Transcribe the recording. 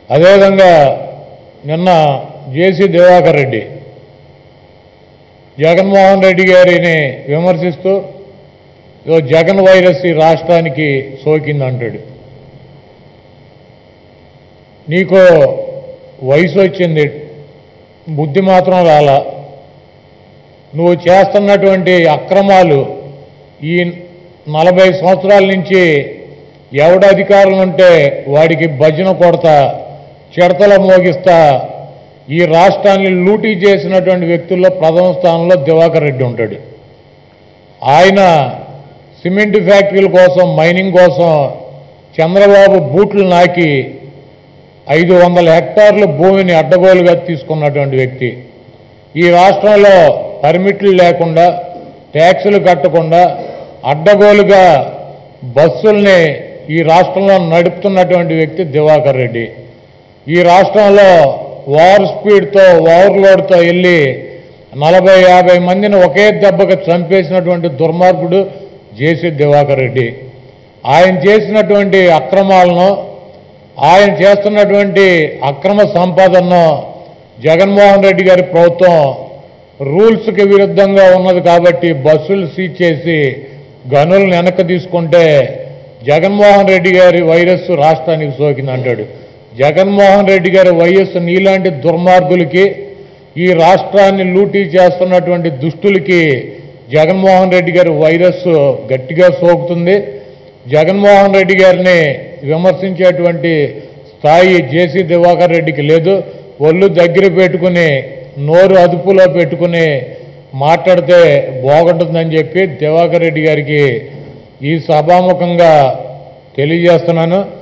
అదేవిధంగా నిన్న జేసీ దివాకర్ రెడ్డి జగన్మోహన్ రెడ్డి గారిని విమర్శిస్తూ "ఇదో జగన్ వైరస్ ఈ రాష్ట్రానికి సోకిందంటాడు నీకు వయసు వచ్చింది బుద్ధి మాత్రం రాలా నువ్వు చేస్తున్నటువంటి అక్రమాలు ఈ నలభై సంవత్సరాల నుంచి ఎవడ అధికారులు ఉంటే వాడికి భజన కొడతా చిడతల మోగిస్తా ఈ రాష్ట్రాన్ని లూటీ చేసినటువంటి వ్యక్తుల్లో ప్రథమ స్థానంలో దివాకర్ రెడ్డి ఉంటాడు ఆయన సిమెంట్ ఫ్యాక్టరీల కోసం మైనింగ్ కోసం చంద్రబాబు బూట్లు నాకి ఐదు వందల హెక్టార్ల భూమిని అడ్డగోలుగా తీసుకున్నటువంటి వ్యక్తి ఈ రాష్ట్రంలో పర్మిట్లు లేకుండా ట్యాక్సులు కట్టకుండా అడ్డగోలుగా బస్సుల్ని ఈ రాష్ట్రంలో నడుపుతున్నటువంటి వ్యక్తి దివాకర్ రెడ్డి ఈ రాష్ట్రంలో ఓవర్ స్పీడ్తో ఓవర్లోడ్తో వెళ్ళి నలభై యాభై మందిని ఒకే దెబ్బకు చంపేసినటువంటి దుర్మార్గుడు జేసీ దివాకర్ రెడ్డి ఆయన చేసినటువంటి అక్రమాలను ఆయన చేస్తున్నటువంటి అక్రమ సంపాదనను జగన్మోహన్ రెడ్డి గారి ప్రభుత్వం రూల్స్కి విరుద్ధంగా ఉన్నది కాబట్టి బస్సులు సీజ్ చేసి గనులను వెనక్కి తీసుకుంటే జగన్మోహన్ రెడ్డి గారి వైరస్ రాష్ట్రానికి సోకిందంటాడు జగన్మోహన్ రెడ్డి గారి వైఎస్ నీలాంటి దుర్మార్గులకి ఈ రాష్ట్రాన్ని లూటీ చేస్తున్నటువంటి దుష్టులకి జగన్మోహన్ రెడ్డి గారి వైరస్ గట్టిగా సోకుతుంది జగన్మోహన్ రెడ్డి గారిని విమర్శించేటువంటి స్థాయి జేసీ దివాకర్ రెడ్డికి లేదు ఒళ్ళు దగ్గర పెట్టుకుని నోరు అదుపులో పెట్టుకుని మాట్లాడితే బాగుంటుందని చెప్పి దివాకర్ రెడ్డి గారికి ఈ సభాముఖంగా తెలియజేస్తున్నాను